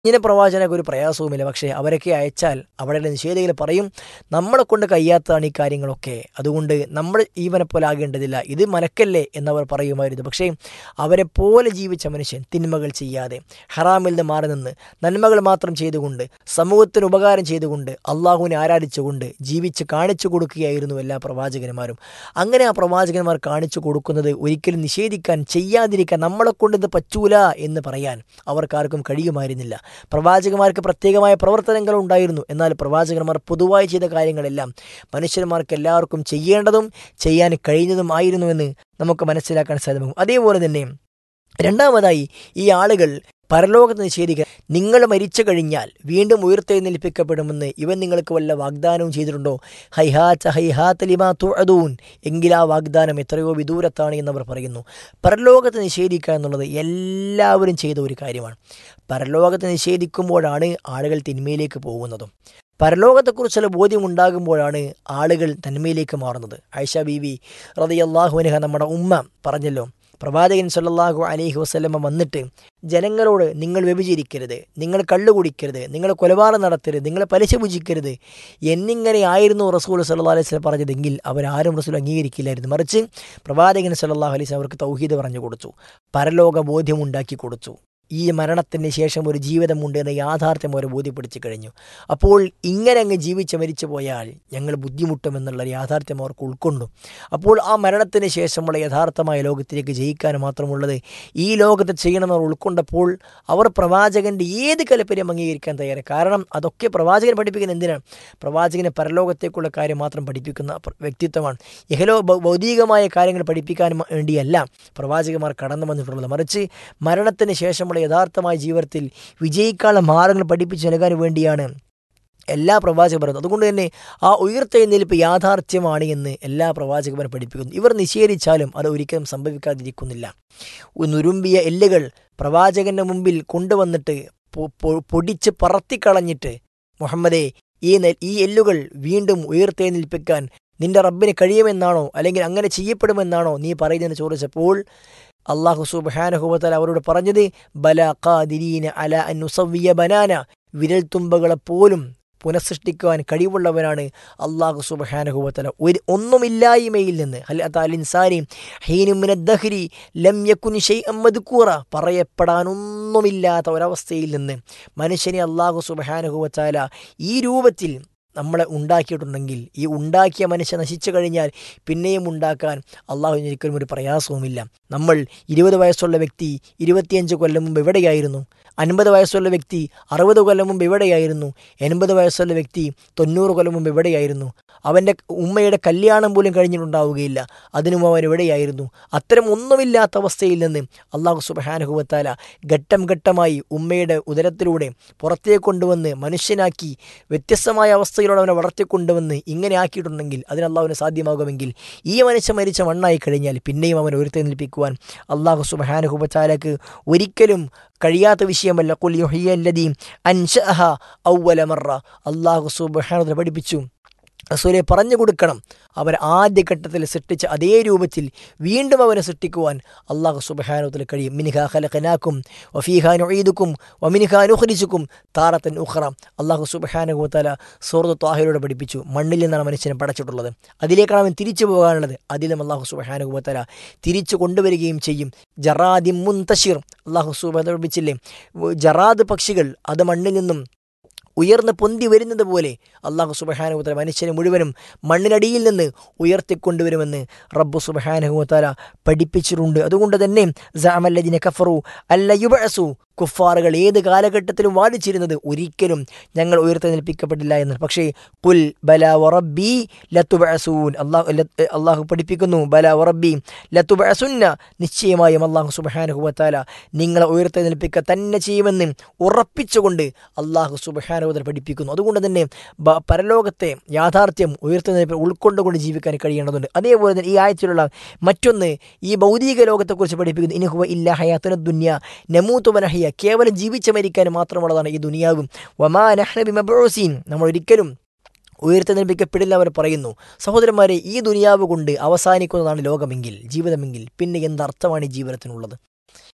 ഇങ്ങനെ പ്രവാചനക്ക് ഒരു പ്രയാസവുമില്ല പക്ഷേ അവരൊക്കെ അയച്ചാൽ അവിടെ നിഷേധികൾ പറയും നമ്മളെ കൊണ്ട് കഴിയാത്തതാണ് ഈ കാര്യങ്ങളൊക്കെ അതുകൊണ്ട് നമ്മൾ ഈവനെ പോലെ ആകേണ്ടതില്ല ഇത് മനക്കല്ലേ എന്നവർ പറയുമായിരുന്നു പക്ഷേ അവരെ പോലെ ജീവിച്ച മനുഷ്യൻ തിന്മകൾ ചെയ്യാതെ ഹറാമിൽ നിന്ന് മാറി നിന്ന് നന്മകൾ മാത്രം ചെയ്തുകൊണ്ട് സമൂഹത്തിന് ഉപകാരം ചെയ്തുകൊണ്ട് അള്ളാഹുവിനെ ആരാധിച്ചുകൊണ്ട് ജീവിച്ച് കാണിച്ചു കൊടുക്കുകയായിരുന്നു എല്ലാ പ്രവാചകന്മാരും അങ്ങനെ ആ പ്രവാചകന്മാർ കാണിച്ചു കൊടുക്കുന്നത് ഒരിക്കലും നിഷേധിക്കാൻ ചെയ്യാതിരിക്കാൻ നമ്മളെ കൊണ്ട് ഇത് പറ്റൂല എന്ന് പറയാൻ അവർക്കാർക്കും കഴിയുമായിരുന്നില്ല പ്രവാചകന്മാർക്ക് പ്രത്യേകമായ പ്രവർത്തനങ്ങൾ ഉണ്ടായിരുന്നു എന്നാൽ പ്രവാചകന്മാർ പൊതുവായി ചെയ്ത കാര്യങ്ങളെല്ലാം മനുഷ്യന്മാർക്ക് എല്ലാവർക്കും ചെയ്യേണ്ടതും ചെയ്യാൻ കഴിഞ്ഞതും ആയിരുന്നുവെന്ന് നമുക്ക് മനസ്സിലാക്കാൻ സാധ്യമാകും അതേപോലെ തന്നെ രണ്ടാമതായി ഈ ആളുകൾ പരലോകത്ത് നിഷേധിക്കാൻ നിങ്ങൾ മരിച്ചു കഴിഞ്ഞാൽ വീണ്ടും ഉയർത്തെഴുന്നേൽപ്പിക്കപ്പെടുമെന്ന് ഇവൻ നിങ്ങൾക്ക് വല്ല വാഗ്ദാനവും ചെയ്തിട്ടുണ്ടോ ഹൈഹാച്ച ഹൈഹാത്ത് ലിമാ തുഅദൂൻ എങ്കിൽ ആ വാഗ്ദാനം എത്രയോ വിദൂരത്താണ് എന്നവർ പറയുന്നു പരലോകത്ത് നിഷേധിക്കുക എന്നുള്ളത് എല്ലാവരും ചെയ്ത ഒരു കാര്യമാണ് പരലോകത്ത് നിഷേധിക്കുമ്പോഴാണ് ആളുകൾ തിന്മയിലേക്ക് പോകുന്നതും പരലോകത്തെക്കുറിച്ചുള്ള ബോധ്യമുണ്ടാകുമ്പോഴാണ് ആളുകൾ നന്മയിലേക്ക് മാറുന്നത് ആയിഷ ബീവി റതിയല്ലാഹുവിനഹ നമ്മുടെ ഉമ്മ പറഞ്ഞല്ലോ പ്രവാചകൻ സല്ലല്ലാഹു അലൈഹി വസല്ലമ വന്നിട്ട് ജനങ്ങളോട് നിങ്ങൾ വ്യഭിചരിക്കരുത് നിങ്ങൾ കള്ളു കുടിക്കരുത് നിങ്ങൾ കൊലപാതകം നടത്തരുത് നിങ്ങൾ പലിശ ഭുജിക്കരുത് എന്നിങ്ങനെ ആയിരുന്നു റസൂൽ സല്ലല്ലാഹു അലൈഹി വസല്ലം പറഞ്ഞതെങ്കിൽ അവരാരും റസൂൽ അംഗീകരിക്കില്ലായിരുന്നു മറിച്ച് പ്രവാചകൻ സല്ലല്ലാഹു അലൈഹി വസല്ലം അവർക്ക് തൗഹീദ് പറഞ്ഞു കൊടുത്തു പരലോക ബോധ്യമുണ്ടാക്കി കൊടുത്തു ഈ മരണത്തിന് ശേഷം ഒരു ജീവിതമുണ്ട് എന്ന യാഥാർത്ഥ്യം അവരെ ബോധ്യപ്പെടുത്തി കഴിഞ്ഞു അപ്പോൾ ഇങ്ങനെ അങ്ങ് ജീവിച്ച് മരിച്ചു പോയാൽ ഞങ്ങൾ ബുദ്ധിമുട്ടുമെന്നുള്ള യാഥാർത്ഥ്യം അവർക്ക് ഉൾക്കൊണ്ടു അപ്പോൾ ആ മരണത്തിന് ശേഷമുള്ള യഥാർത്ഥമായ ലോകത്തിലേക്ക് ജയിക്കാൻ മാത്രമുള്ളത് ഈ ലോകത്ത് ചെയ്യണമെന്ന് ഉൾക്കൊണ്ടപ്പോൾ അവർ പ്രവാചകൻ്റെ ഏത് കലപ്പര്യം അംഗീകരിക്കാൻ തയ്യാറായി കാരണം അതൊക്കെ പ്രവാചകൻ പഠിപ്പിക്കുന്ന എന്തിനാണ് പ്രവാചകന് പരലോകത്തേക്കുള്ള കാര്യം മാത്രം പഠിപ്പിക്കുന്ന വ്യക്തിത്വമാണ് ഇഹലോ ഭൗതികമായ കാര്യങ്ങൾ പഠിപ്പിക്കാൻ വേണ്ടിയല്ല പ്രവാചകന്മാർ കടന്നു വന്നിട്ടുള്ളത് മറിച്ച് മരണത്തിന് ശേഷമുള്ള യഥാർത്ഥമായ ജീവിതത്തിൽ വിജയിക്കാനുള്ള മാർഗങ്ങൾ പഠിപ്പിച്ചു നൽകാൻ വേണ്ടിയാണ് എല്ലാ പ്രവാചകരും പറയുന്നത് അതുകൊണ്ട് തന്നെ ആ ഉയർത്തെഴുന്നേൽപ്പ് യാഥാർത്ഥ്യമാണ് എന്ന് എല്ലാ പ്രവാചകന്മാരും പഠിപ്പിക്കുന്നു ഇവർ നിഷേധിച്ചാലും അത് ഒരിക്കലും സംഭവിക്കാതിരിക്കുന്നില്ല നുരുമ്പിയ എല്ലുകൾ പ്രവാചകന്റെ മുമ്പിൽ കൊണ്ടുവന്നിട്ട് പൊടിച്ച് പറത്തിക്കളഞ്ഞിട്ട് മുഹമ്മദേ ഈ ഈ എല്ലുകൾ വീണ്ടും ഉയർത്തെഴുന്നേൽപ്പിക്കാൻ നിന്റെ റബ്ബിന് കഴിയുമെന്നാണോ അല്ലെങ്കിൽ അങ്ങനെ ചെയ്യപ്പെടുമെന്നാണോ നീ പറയുന്നതെന്ന് ചോദിച്ചപ്പോൾ അള്ളാഹു സുബാനഹുബത്തല അവരോട് പറഞ്ഞത് ബല ഖാദിരീന അല അനുസവ്യ ബനാന വിരൽ തുമ്പകളെപ്പോലും പുനഃസൃഷ്ടിക്കുവാൻ കഴിവുള്ളവനാണ് അള്ളാഹു സുബഹാനഹുബത്തല ഒരു ഒന്നുമില്ലായ്മയിൽ നിന്ന് അലിൻസാരി ഹീനുമിന ദഹ്രി ലം യക്കുൻ മദ്കൂറ പറയപ്പെടാനൊന്നുമില്ലാത്ത ഒരവസ്ഥയിൽ നിന്ന് മനുഷ്യനെ അള്ളാഹു സുബഹാനഹുബത്താല ഈ രൂപത്തിൽ നമ്മളെ ഉണ്ടാക്കിയിട്ടുണ്ടെങ്കിൽ ഈ ഉണ്ടാക്കിയ മനുഷ്യൻ നശിച്ചു കഴിഞ്ഞാൽ പിന്നെയും ഉണ്ടാക്കാൻ അള്ളാഹുവിന് ഒരിക്കലും ഒരു പ്രയാസവുമില്ല നമ്മൾ ഇരുപത് വയസ്സുള്ള വ്യക്തി ഇരുപത്തിയഞ്ച് കൊല്ലം മുമ്പ് എവിടെയായിരുന്നു അൻപത് വയസ്സുള്ള വ്യക്തി അറുപത് കൊല്ലം മുമ്പ് എവിടെയായിരുന്നു എൺപത് വയസ്സുള്ള വ്യക്തി തൊണ്ണൂറ് കൊല്ലം മുമ്പ് എവിടെയായിരുന്നു അവൻ്റെ ഉമ്മയുടെ കല്യാണം പോലും കഴിഞ്ഞിട്ടുണ്ടാവുകയില്ല അതിനും അവൻ എവിടെയായിരുന്നു അത്തരം ഒന്നുമില്ലാത്ത അവസ്ഥയിൽ നിന്ന് അള്ളാഹു സുബഹാനുഭവത്താല ഘട്ടം ഘട്ടമായി ഉമ്മയുടെ ഉദരത്തിലൂടെ പുറത്തേക്ക് കൊണ്ടുവന്ന് മനുഷ്യനാക്കി വ്യത്യസ്തമായ അവസ്ഥയിലൂടെ അവനെ വളർത്തിക്കൊണ്ടുവന്ന് ഇങ്ങനെ ആക്കിയിട്ടുണ്ടെങ്കിൽ അതിന് അള്ളാഹുവിന് സാധ്യമാകുമെങ്കിൽ ഈ മനുഷ്യൻ മരിച്ച മണ്ണായി കഴിഞ്ഞാൽ പിന്നെയും അവനെ ഉയർത്തെന്നിൽപ്പിക്കുവാൻ അള്ളാഹു സുബഹാനുഹുബത്താലക്ക് ഒരിക്കലും കഴിയാത്ത വിഷയമല്ല കുല്യുഹിയല്ലദീ അൻഷഅഹ ഔവല മറ അള്ളാഹു സുബഹാനുദ്ര പഠിപ്പിച്ചു റസൂലെ പറഞ്ഞു കൊടുക്കണം അവർ ആദ്യഘട്ടത്തിൽ സൃഷ്ടിച്ച അതേ രൂപത്തിൽ വീണ്ടും അവനെ സൃഷ്ടിക്കുവാൻ അള്ളാഹു സുബഹാനുത്തിൽ കഴിയും മിനിഹ ഖലഖനാക്കും വഫീഹാൻ ഒയ്തുക്കും വമിനിഹാനുഹരിച്ചുക്കും താറത്തൻ ഉഖറ അള്ളാഹു സുബഹാനുഹുത്തല സൂറത്ത് താഹിലൂടെ പഠിപ്പിച്ചു മണ്ണിൽ നിന്നാണ് മനുഷ്യനെ പടച്ചിട്ടുള്ളത് അതിലേക്കാണ് അവൻ തിരിച്ചു പോകാനുള്ളത് അതിലും അള്ളാഹു സുബഹാനുഹുത്തല തിരിച്ചു കൊണ്ടുവരികയും ചെയ്യും ജറാദി മുൻതഷിർ അള്ളാഹു സുബാന പഠിപ്പിച്ചില്ലേ ജറാദ് പക്ഷികൾ അത് മണ്ണിൽ നിന്നും ഉയർന്ന് പൊന്തി വരുന്നത് പോലെ അള്ളാഹു സുബഹാനുഹുത്തല മനുഷ്യനെ മുഴുവനും മണ്ണിനടിയിൽ നിന്ന് ഉയർത്തിക്കൊണ്ടുവരുമെന്ന് റബ്ബു സുബഹാനുഹുത്താല പഠിപ്പിച്ചിട്ടുണ്ട് അതുകൊണ്ട് തന്നെ ജാമല്ലദിനെ കഫറു അല്ല യുബഅസു കുഫാറുകൾ ഏത് കാലഘട്ടത്തിലും വാദിച്ചിരുന്നത് ഒരിക്കലും ഞങ്ങൾ ഉയർത്തെനിൽപ്പിക്കപ്പെട്ടില്ല എന്ന് പക്ഷേ കുൽ ബല വറബി ലത്തുബഅസൂൻ അള്ളാഹു അള്ളാഹു പഠിപ്പിക്കുന്നു ബല വറബി ലത്തുബഅസുന്ന നിശ്ചയമായും അള്ളാഹു സുബഹാനുഹുവത്താല നിങ്ങളെ ഉയർത്തെനിൽപ്പിക്കുക തന്നെ ചെയ്യുമെന്ന് ഉറപ്പിച്ചുകൊണ്ട് അള്ളാഹു സുബഹാനുഹുദർ പഠിപ്പിക്കുന്നു അതുകൊണ്ട് തന്നെ പരലോകത്തെ യാഥാർത്ഥ്യം ഉയർത്തെനിൽപ്പ് ഉൾക്കൊണ്ടുകൊണ്ട് ജീവിക്കാൻ കഴിയേണ്ടതുണ്ട് അതേപോലെ തന്നെ ഈ ആഴ്ചയിലുള്ള മറ്റൊന്ന് ഈ ഭൗതിക ലോകത്തെക്കുറിച്ച് പഠിപ്പിക്കുന്നു ഇനിഹുവ ഇല്ല ഹയാത്തന ദുന്യ നമൂത്തുവനഹയ കേവലം ജീവിച്ച് മരിക്കാൻ മാത്രമുള്ളതാണ് ഈ ദുനിയാവും വമാ നഹ്നബി മബോസീൻ നമ്മൾ ഒരിക്കലും ഉയർത്തെന്നിപ്പിക്കപ്പെടില്ല അവർ പറയുന്നു സഹോദരന്മാരെ ഈ ദുനിയാവ് കൊണ്ട് അവസാനിക്കുന്നതാണ് ലോകമെങ്കിൽ ജീവിതമെങ്കിൽ പിന്നെ എന്തർത്ഥമാണ് ഈ ജീവിതത്തിനുള്ളത്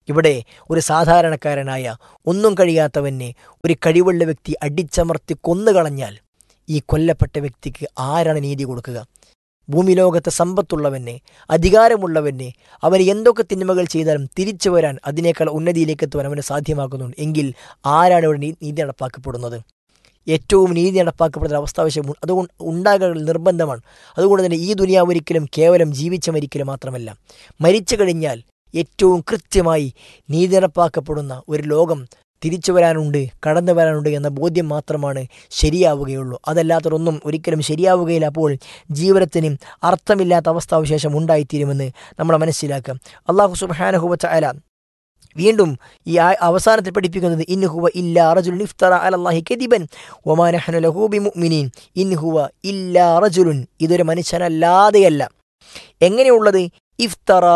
ഇവിടെ ഒരു സാധാരണക്കാരനായ ഒന്നും കഴിയാത്തവനെ ഒരു കഴിവുള്ള വ്യക്തി അടിച്ചമർത്തി കൊന്നുകളഞ്ഞാൽ ഈ കൊല്ലപ്പെട്ട വ്യക്തിക്ക് ആരാണ് നീതി കൊടുക്കുക ഭൂമി ലോകത്തെ സമ്പത്തുള്ളവന് അധികാരമുള്ളവന് അവന് എന്തൊക്കെ തിന്മകൾ ചെയ്താലും തിരിച്ചു വരാൻ അതിനേക്കാൾ ഉന്നതിയിലേക്ക് എത്തുവാൻ അവന് സാധ്യമാക്കുന്നുണ്ട് എങ്കിൽ ആരാണ് ഇവിടെ നീ- നീതി നടപ്പാക്കപ്പെടുന്നത് ഏറ്റവും നീതി നടപ്പാക്കപ്പെടുന്ന അവസ്ഥാവശ്യം അതുകൊണ്ട് ഉണ്ടാകൽ നിർബന്ധമാണ് അതുകൊണ്ട് തന്നെ ഈ ദുനിയാവ് ഒരിക്കലും കേവലം ജീവിച്ച മരിക്കലും മാത്രമല്ല മരിച്ചു കഴിഞ്ഞാൽ ഏറ്റവും കൃത്യമായി നീതി നടപ്പാക്കപ്പെടുന്ന ഒരു ലോകം തിരിച്ചു വരാനുണ്ട് കടന്നു വരാനുണ്ട് എന്ന ബോധ്യം മാത്രമാണ് ശരിയാവുകയുള്ളൂ അതല്ലാത്തതൊന്നും ഒരിക്കലും ശരിയാവുകയില്ല അപ്പോൾ ജീവിതത്തിന് അർത്ഥമില്ലാത്ത അവസ്ഥാവിശേഷം ഉണ്ടായിത്തീരുമെന്ന് നമ്മൾ മനസ്സിലാക്കുക അള്ളാഹു സുബാനഹുബച്ച അല വീണ്ടും ഈ ആ- അവസാനത്തിൽ പഠിപ്പിക്കുന്നത് ഇൻഹുവ ഇല്ലാ റജുലുൻ ഇഫ്തറ അലല്ലാഹി കദിബൻ വമാ നഹ്നു ലഹു ബിമുഅ്മിനീൻ ഇൻഹുവ ഇല്ലാ റജുലുൻ ഇതൊരു മനുഷ്യനല്ലാതെയല്ല എങ്ങനെയുള്ളത് ഇഫ്തറ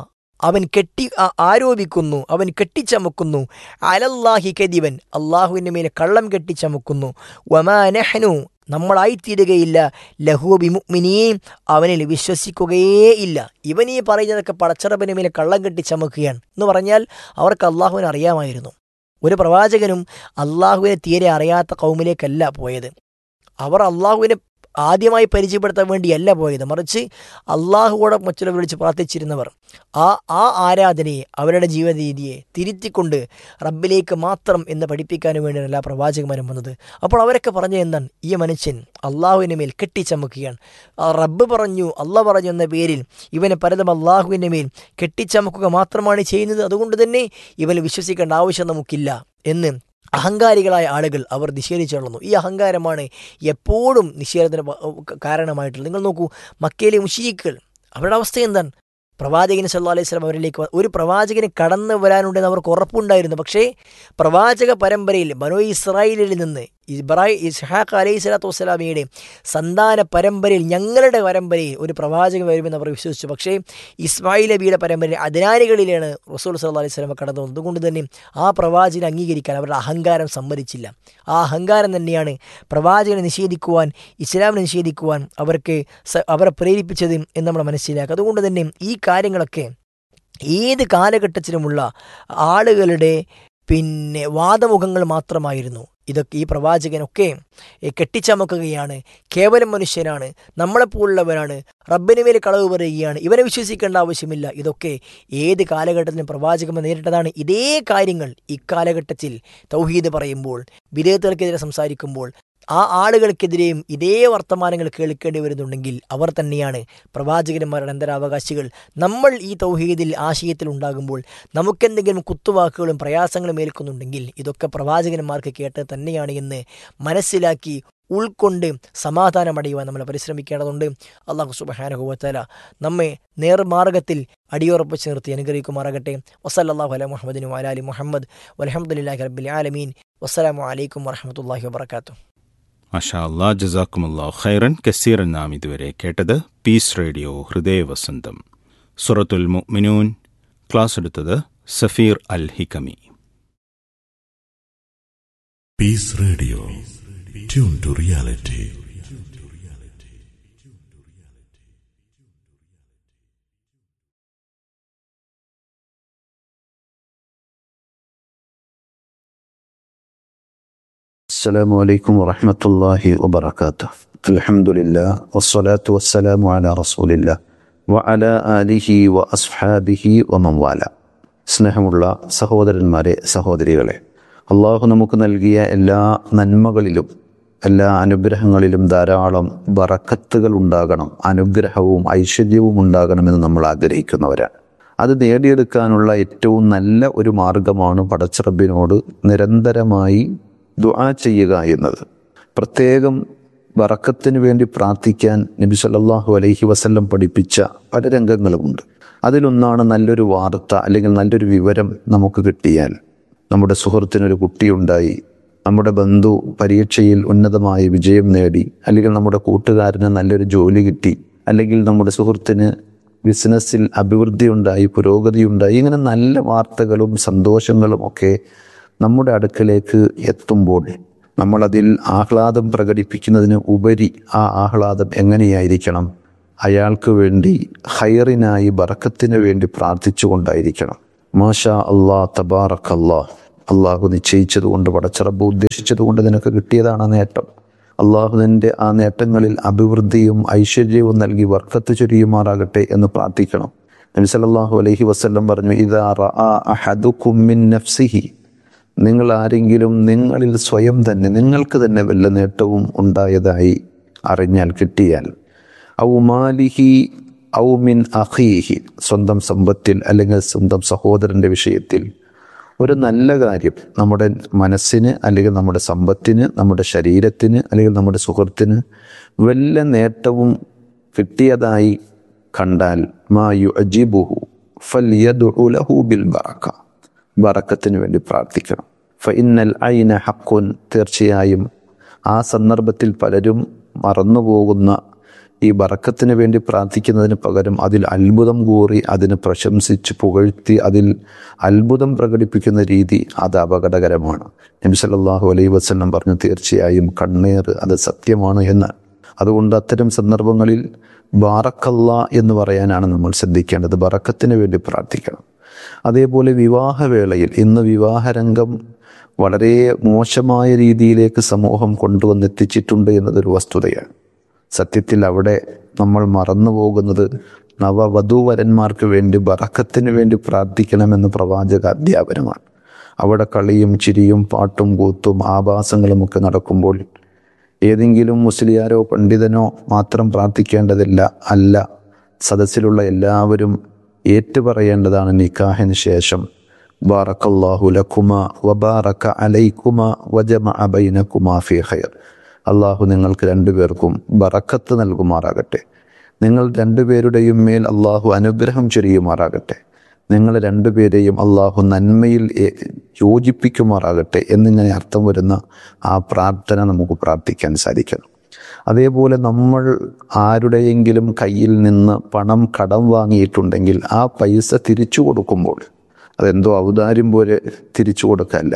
അവൻ കെട്ടി ആ- ആരോപിക്കുന്നു അവൻ കെട്ടിച്ചമക്കുന്നു അലല്ലാഹി കദിബൻ അള്ളാഹുവിൻ്റെ മേലെ കള്ളം കെട്ടിച്ചമക്കുന്നു വമാ നഹ്നു നമ്മളായിത്തീരുകയില്ല ലഹുബി മുഅ്മിനീൻ അവനിൽ വിശ്വസിക്കുകയേ ഇല്ല ഇവൻ ഈ പറയുന്നതൊക്കെ പടച്ചറബിന് മേലെ കള്ളം കെട്ടി ചമക്കുകയാണ് എന്ന് പറഞ്ഞാൽ അവർക്ക് അള്ളാഹുവിനെ അറിയാമായിരുന്നു ഒരു പ്രവാചകനും അള്ളാഹുവിനെ തീരെ അറിയാത്ത കൗമിലേക്കല്ല പോയത് അവർ അള്ളാഹുവിനെ ആദ്യമായി പരിചയപ്പെടുത്താൻ വേണ്ടിയല്ല പോയത് മറിച്ച് അള്ളാഹുവോടെ മറ്റുള്ളവർ വിളിച്ച് പ്രാർത്ഥിച്ചിരുന്നവർ ആ ആ ആരാധനയെ അവരുടെ ജീവിത രീതിയെ തിരുത്തിക്കൊണ്ട് റബ്ബിലേക്ക് മാത്രം എന്ന് പഠിപ്പിക്കാൻ വേണ്ടിയാണ് എല്ലാ പ്രവാചകന്മാരും വന്നത് അപ്പോൾ അവരൊക്കെ പറഞ്ഞ എന്താണ് ഈ മനുഷ്യൻ അള്ളാഹുവിൻ്റെ മേൽ കെട്ടിച്ചമക്കുകയാണ് ആ റബ്ബ് പറഞ്ഞു അള്ളാഹ് പറഞ്ഞു എന്ന പേരിൽ ഇവനെ പലതും അള്ളാഹുവിൻ്റെ മേൽ കെട്ടിച്ചമക്കുക മാത്രമാണ് ചെയ്യുന്നത് അതുകൊണ്ട് തന്നെ ഇവന് വിശ്വസിക്കേണ്ട ആവശ്യം നമുക്കില്ല എന്ന് അഹങ്കാരികളായ ആളുകൾ അവർ നിഷേധിച്ചു കളഞ്ഞു ഈ അഹങ്കാരമാണ് എപ്പോഴും നിഷേധത്തിന് പ- കാരണമായിട്ടുള്ളത് നിങ്ങൾ നോക്കൂ മക്കയിലെ മുഷീക്കുകൾ അവരുടെ അവസ്ഥ എന്താണ് പ്രവാചകൻ സല്ലാ അലൈഹി സ്വലം അവരിലേക്ക് വ- ഒരു പ്രവാചകന് കടന്നു വരാനുണ്ടെന്ന് അവർക്ക് ഉറപ്പുണ്ടായിരുന്നു പക്ഷേ പ്രവാചക പരമ്പരയിൽ ബനോ ഇസ്രായേലിൽ നിന്ന് ഇബ്രാഹിം ഇസ്ഹാഖ് അലൈഹി സ്വലാത്തു വസ്സലാമിയുടെ സന്താന പരമ്പരയിൽ ഞങ്ങളുടെ പരമ്പരയിൽ ഒരു പ്രവാചകൻ വരുമെന്ന് അവർ വിശ്വസിച്ചു പക്ഷേ ഇസ്മായിൽ നബിയുടെ പരമ്പരയിൽ അതിനാനികളിലാണ് റസൂൽ സല്ലാ അലൈഹി സ്വലമ കടന്നു വന്നത് അതുകൊണ്ട് തന്നെ ആ പ്രവാചകനെ അംഗീകരിക്കാൻ അവരുടെ അഹങ്കാരം സമ്മതിച്ചില്ല ആ അഹങ്കാരം തന്നെയാണ് പ്രവാചകനെ നിഷേധിക്കുവാൻ ഇസ്ലാമിനെ നിഷേധിക്കുവാൻ അവർക്ക് സ- അവരെ പ്രേരിപ്പിച്ചത് എന്ന് നമ്മൾ മനസ്സിലാക്കുക അതുകൊണ്ട് തന്നെ ഈ കാര്യങ്ങളൊക്കെ ഏത് കാലഘട്ടത്തിലുമുള്ള ആളുകളുടെ പിന്നെ വാദമുഖങ്ങൾ മാത്രമായിരുന്നു ഇതൊക്കെ ഈ പ്രവാചകനൊക്കെ ഏ, കെട്ടിച്ചമക്കുകയാണ് കേവലം മനുഷ്യനാണ് നമ്മളെപ്പോലുള്ളവരാണ് റബ്ബിന് മേൽ കളവ് പറയുകയാണ് ഇവനെ വിശ്വസിക്കേണ്ട ആവശ്യമില്ല ഇതൊക്കെ ഏത് കാലഘട്ടത്തിലും പ്രവാചകൻ നേരിട്ടതാണ് ഇതേ കാര്യങ്ങൾ ഇക്കാലഘട്ടത്തിൽ തൗഹീദ് പറയുമ്പോൾ വിധേയത്തുകൾക്കെതിരെ സംസാരിക്കുമ്പോൾ ആ ആളുകൾക്കെതിരെയും ഇതേ വർത്തമാനങ്ങൾ കേൾക്കേണ്ടി വരുന്നുണ്ടെങ്കിൽ അവർ തന്നെയാണ് പ്രവാചകന്മാരുടെ അന്തരാവകാശികൾ നമ്മൾ ഈ തൗഹീദിൽ ആശയത്തിൽ ഉണ്ടാകുമ്പോൾ നമുക്കെന്തെങ്കിലും കുത്തുവാക്കുകളും പ്രയാസങ്ങളും ഏൽക്കുന്നുണ്ടെങ്കിൽ ഇതൊക്കെ പ്രവാചകന്മാർക്ക് കേട്ട് തന്നെയാണ് എന്ന് മനസ്സിലാക്കി ഉൾക്കൊണ്ട് സമാധാനമടയുവാൻ നമ്മൾ പരിശ്രമിക്കേണ്ടതുണ്ട് അള്ളാഹു സുബഹാനഹുവത്തല നമ്മെ നേർമാർഗത്തിൽ അടിയുറപ്പിച്ച് നിർത്തി അനുഗ്രഹിക്കുമാറാകട്ടെ വസല്ലാഹു അല മുഹമ്മദിനും അലാലി മുഹമ്മദ് വലഹമുല്ലാഹി റബ്ബിൽ ആലമീൻ വസ്സലാമു അലൈക്കും വറഹമത്തല്ലാഹി വബർക്കാത്തു മഷാ അല്ലാ ജസാക്കുമുല്ലാ ഖൈറൻ കസീറൻ നാം ഇതുവരെ കേട്ടത് പീസ് റേഡിയോ ഹൃദയവസന്തം സുറത്തുൽ മുഅ്മിനൂൻ ക്ലാസ് എടുത്തത് സഫീർ അൽ Hikami Peace Radio. Tune to reality. السلام عليكم ورحمة الله وبركاته الحمد لله والصلاة والسلام على رسول الله وعلى آله وأصحابه ومن والاه സ്നേഹമുള്ള സഹോദരന്മാരെ സഹോദരികളെ അള്ളാഹു നമുക്ക് നൽകിയ എല്ലാ നന്മകളിലും എല്ലാ അനുഗ്രഹങ്ങളിലും ധാരാളം ബറക്കത്തുകൾ ഉണ്ടാകണം അനുഗ്രഹവും ഐശ്വര്യവും ഉണ്ടാകണമെന്ന് നമ്മൾ ആഗ്രഹിക്കുന്നവരാണ് അത് നേടിയെടുക്കാനുള്ള ഏറ്റവും നല്ല ഒരു മാർഗമാണ് പടച്ചിറബിനോട് നിരന്തരമായി ദുആ ചെയ്യുക എന്നത് പ്രത്യേകം വറക്കത്തിന് വേണ്ടി പ്രാർത്ഥിക്കാൻ നബി സല്ലല്ലാഹു അലൈഹി വസല്ലം പഠിപ്പിച്ച പല രംഗങ്ങളുമുണ്ട് അതിലൊന്നാണ് നല്ലൊരു വാർത്ത അല്ലെങ്കിൽ നല്ലൊരു വിവരം നമുക്ക് കിട്ടിയാൽ നമ്മുടെ സുഹൃത്തിനൊരു കുട്ടിയുണ്ടായി നമ്മുടെ ബന്ധു പരീക്ഷയിൽ ഉന്നതമായ വിജയം നേടി അല്ലെങ്കിൽ നമ്മുടെ കൂട്ടുകാരന് നല്ലൊരു ജോലി കിട്ടി അല്ലെങ്കിൽ നമ്മുടെ സുഹൃത്തിന് ബിസിനസ്സിൽ അഭിവൃദ്ധി ഉണ്ടായി പുരോഗതി ഉണ്ടായി ഇങ്ങനെ നല്ല വാർത്തകളും സന്തോഷങ്ങളും ഒക്കെ നമ്മുടെ അടുക്കലേക്ക് എത്തുമ്പോൾ നമ്മളതിൽ ആഹ്ലാദം പ്രകടിപ്പിക്കുന്നതിന് ഉപരി ആ ആഹ്ലാദം എങ്ങനെയായിരിക്കണം അയാൾക്ക് വേണ്ടി ഹൈറിനായി ബറക്കത്തിന് വേണ്ടി പ്രാർത്ഥിച്ചുകൊണ്ടായിരിക്കണം മാഷാ അള്ളാ തബാറക് അള്ളാ അള്ളാഹു നിശ്ചയിച്ചതുകൊണ്ട് പടച്ചറബ് ഉദ്ദേശിച്ചതുകൊണ്ട് നിനക്ക് കിട്ടിയതാണ് ആ നേട്ടം അള്ളാഹു നിന്റെ ആ നേട്ടങ്ങളിൽ അഭിവൃദ്ധിയും ഐശ്വര്യവും നൽകി വർക്കത്ത് ചൊരിയുമാറാകട്ടെ എന്ന് പ്രാർത്ഥിക്കണം നബി സല്ലല്ലാഹു അലൈഹി വസല്ലം പറഞ്ഞു ഇതാ റആ അഹദുക്കും മിൻ നഫ്സിഹി നിങ്ങൾ ആരെങ്കിലും നിങ്ങളിൽ സ്വയം തന്നെ നിങ്ങൾക്ക് തന്നെ വല്ല നേട്ടവും ഉണ്ടായതായി അറിഞ്ഞാൽ കിട്ടിയാൽ ഔ മാലിഹി ഔ മിൻ അഖീഹി സ്വന്തം സമ്പത്തിൽ അല്ലെങ്കിൽ സ്വന്തം സഹോദരൻ്റെ വിഷയത്തിൽ ഒരു നല്ല കാര്യം നമ്മുടെ മനസ്സിന് അല്ലെങ്കിൽ നമ്മുടെ സമ്പത്തിന് നമ്മുടെ ശരീരത്തിന് അല്ലെങ്കിൽ നമ്മുടെ സുഹൃത്തിന് വല്ല നേട്ടവും കിട്ടിയതായി കണ്ടാൽ മാ യു അജിബുഹു ഫൽ ലഹു ബിൽ ബറക്ക ബറക്കത്തിന് വേണ്ടി പ്രാർത്ഥിക്കണം ഫ ഇന്നൽ ഐന ഹക്കുൻ തീർച്ചയായും ആ സന്ദർഭത്തിൽ പലരും മറന്നുപോകുന്ന ഈ ബറക്കത്തിന് വേണ്ടി പ്രാർത്ഥിക്കുന്നതിന് പകരം അതിൽ അത്ഭുതം കൂറി അതിന് പ്രശംസിച്ച് പുകഴ്ത്തി അതിൽ അത്ഭുതം പ്രകടിപ്പിക്കുന്ന രീതി അത് അപകടകരമാണ് നബി സല്ലല്ലാഹു അലൈഹി വസല്ലം പറഞ്ഞു തീർച്ചയായും കണ്ണീർ അത് സത്യമാണ് എന്ന് അതുകൊണ്ട് അത്തരം സന്ദർഭങ്ങളിൽ ബാറക്കല്ല എന്ന് പറയാനാണ് നമ്മൾ ശ്രദ്ധിക്കേണ്ടത് ബറക്കത്തിന് വേണ്ടി പ്രാർത്ഥിക്കണം അതേപോലെ വിവാഹവേളയിൽ ഇന്ന് വിവാഹരംഗം വളരെ മോശമായ രീതിയിലേക്ക് സമൂഹം കൊണ്ടുവന്നെത്തിച്ചിട്ടുണ്ട് എന്നതൊരു വസ്തുതയാണ് സത്യത്തിൽ അവിടെ നമ്മൾ മറന്നു പോകുന്നത് നവവധൂവരന്മാർക്ക് വേണ്ടി ബറക്കത്തിന് വേണ്ടി പ്രാർത്ഥിക്കണമെന്ന് പ്രവാചക അധ്യാപനമാണ് അവിടെ കളിയും ചിരിയും പാട്ടും കൂത്തും ആഭാസങ്ങളും ഒക്കെ നടക്കുമ്പോൾ ഏതെങ്കിലും മുസ്ലിയാരോ പണ്ഡിതനോ മാത്രം പ്രാർത്ഥിക്കേണ്ടതില്ല അല്ല സദസ്സിലുള്ള എല്ലാവരും ഏറ്റുപറയേണ്ടതാണ് നിക്കാഹിന് ശേഷം ബാറക്കല്ലാഹു ലക്കുമ വബാറക്ക അലൈക്കുമ വജമ അബൈനക്കുമാ ഫി ഖൈർ അള്ളാഹു നിങ്ങൾക്ക് രണ്ടുപേർക്കും ബറക്കത്ത് നൽകുമാറാകട്ടെ നിങ്ങൾ രണ്ടുപേരുടെയും മേൽ അള്ളാഹു അനുഗ്രഹം ചൊരിയുമാറാകട്ടെ നിങ്ങൾ രണ്ടുപേരെയും അള്ളാഹു നന്മയിൽ ഏ- യോജിപ്പിക്കുമാറാകട്ടെ എന്നിങ്ങനെ അർത്ഥം വരുന്ന ആ പ്രാർത്ഥന നമുക്ക് പ്രാർത്ഥിക്കാൻ സാധിക്കണം അതേപോലെ നമ്മൾ ആരുടെയെങ്കിലും കയ്യിൽ നിന്ന് പണം കടം വാങ്ങിയിട്ടുണ്ടെങ്കിൽ ആ പൈസ തിരിച്ചു കൊടുക്കുമ്പോൾ അതെന്തോ ഔദാര്യം പോലെ തിരിച്ചു കൊടുക്കല്ല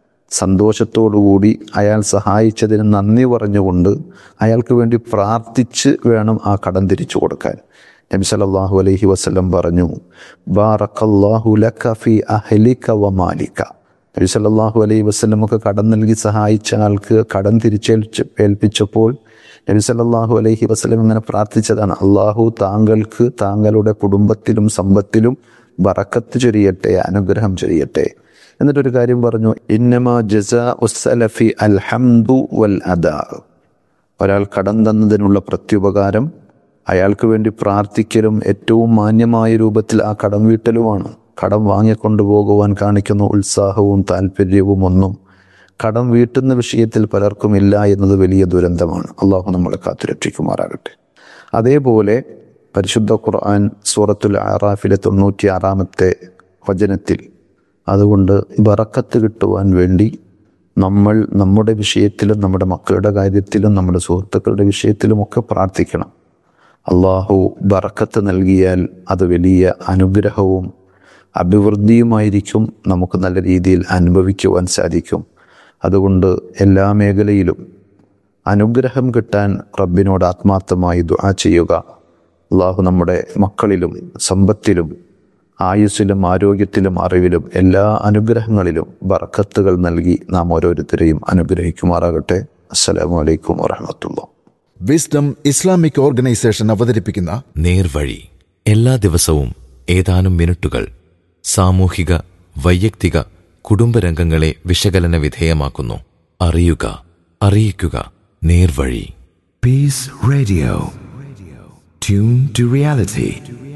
സന്തോഷത്തോടുകൂടി അയാൾ സഹായിച്ചതിന് നന്ദി പറഞ്ഞുകൊണ്ട് അയാൾക്ക് വേണ്ടി പ്രാർത്ഥിച്ച് വേണം ആ കടം തിരിച്ചു കൊടുക്കാൻ നബി സല്ലല്ലാഹു അലൈഹി വസല്ലം പറഞ്ഞു ബാറക്കല്ലാഹു ലക ഫി അഹ്ലിക വ മാലിക നബി സല്ലല്ലാഹു അലൈഹി വസല്ലം ഒക്കെ കടം നൽകി സഹായിച്ച ആൾക്ക് കടം തിരിച്ചേൽച്ച് ഏൽപ്പിച്ചപ്പോൾ നബി സല്ലല്ലാഹു അലൈഹി വസല്ലം ഇങ്ങനെ പ്രാർത്ഥിച്ചതാണ് അള്ളാഹു താങ്കൾക്ക് താങ്കളുടെ കുടുംബത്തിലും സമ്പത്തിലും ബറക്കത്ത് ചൊരിയട്ടെ അനുഗ്രഹം ചൊരിയട്ടെ എന്നിട്ടൊരു കാര്യം പറഞ്ഞു ഇന്നമാ ജസാ ഉസ്സലഫി അൽഹംദു വൽ അദാ ഒരാൾ കടം തന്നതിനുള്ള പ്രത്യുപകാരം അയാൾക്ക് വേണ്ടി പ്രാർത്ഥിക്കലും ഏറ്റവും മാന്യമായ രൂപത്തിൽ ആ കടം വീട്ടലുമാണ് കടം വാങ്ങിക്കൊണ്ടുപോകുവാൻ കാണിക്കുന്ന ഉത്സാഹവും താല്പര്യവും ഒന്നും കടം വീട്ടുന്ന വിഷയത്തിൽ പലർക്കും ഇല്ല എന്നത് വലിയ ദുരന്തമാണ് അള്ളാഹു നമ്മളെ കാത്തുരക്ഷിക്കുമാറാകട്ടെ അതേപോലെ പരിശുദ്ധ ഖുർആൻ സൂറത്തുൽ ആറാഫിലെ തൊണ്ണൂറ്റി ആറാമത്തെ വചനത്തിൽ അതുകൊണ്ട് ബറക്കത്ത് കിട്ടുവാൻ വേണ്ടി നമ്മൾ നമ്മുടെ വിഷയത്തിലും നമ്മുടെ മക്കളുടെ കാര്യത്തിലും നമ്മുടെ സുഹൃത്തുക്കളുടെ വിഷയത്തിലുമൊക്കെ പ്രാർത്ഥിക്കണം അള്ളാഹു ബറക്കത്ത് നൽകിയാൽ അത് വലിയ അനുഗ്രഹവും അഭിവൃദ്ധിയുമായിരിക്കും നമുക്ക് നല്ല രീതിയിൽ അനുഭവിക്കുവാൻ സാധിക്കും അതുകൊണ്ട് എല്ലാ മേഖലയിലും അനുഗ്രഹം കിട്ടാൻ റബ്ബിനോട് ആത്മാർത്ഥമായി ദുആ ചെയ്യുക അള്ളാഹു നമ്മുടെ മക്കളിലും സമ്പത്തിലും ആയുസ്സിലും ആരോഗ്യത്തിലും അറിവിലും എല്ലാ അനുഗ്രഹങ്ങളിലും ബറക്കത്തുകൾ നൽകി നാം ഓരോരുത്തരെയും അനുഗ്രഹിക്കുമാറാകട്ടെ അസ്സലാമു അലൈക്കും വറഹമത്തുള്ള വിസ്ഡം ഇസ്ലാമിക് ഓർഗനൈസേഷൻ അവതരിപ്പിക്കുന്ന നേർവഴി എല്ലാ ദിവസവും ഏതാനും മിനിറ്റുകൾ സാമൂഹിക വൈയക്തിക കുടുംബരംഗങ്ങളെ വിശകലന വിധേയമാക്കുന്നു അറിയുക അറിയിക്കുക നേർവഴി Peace Radio. Tune to reality.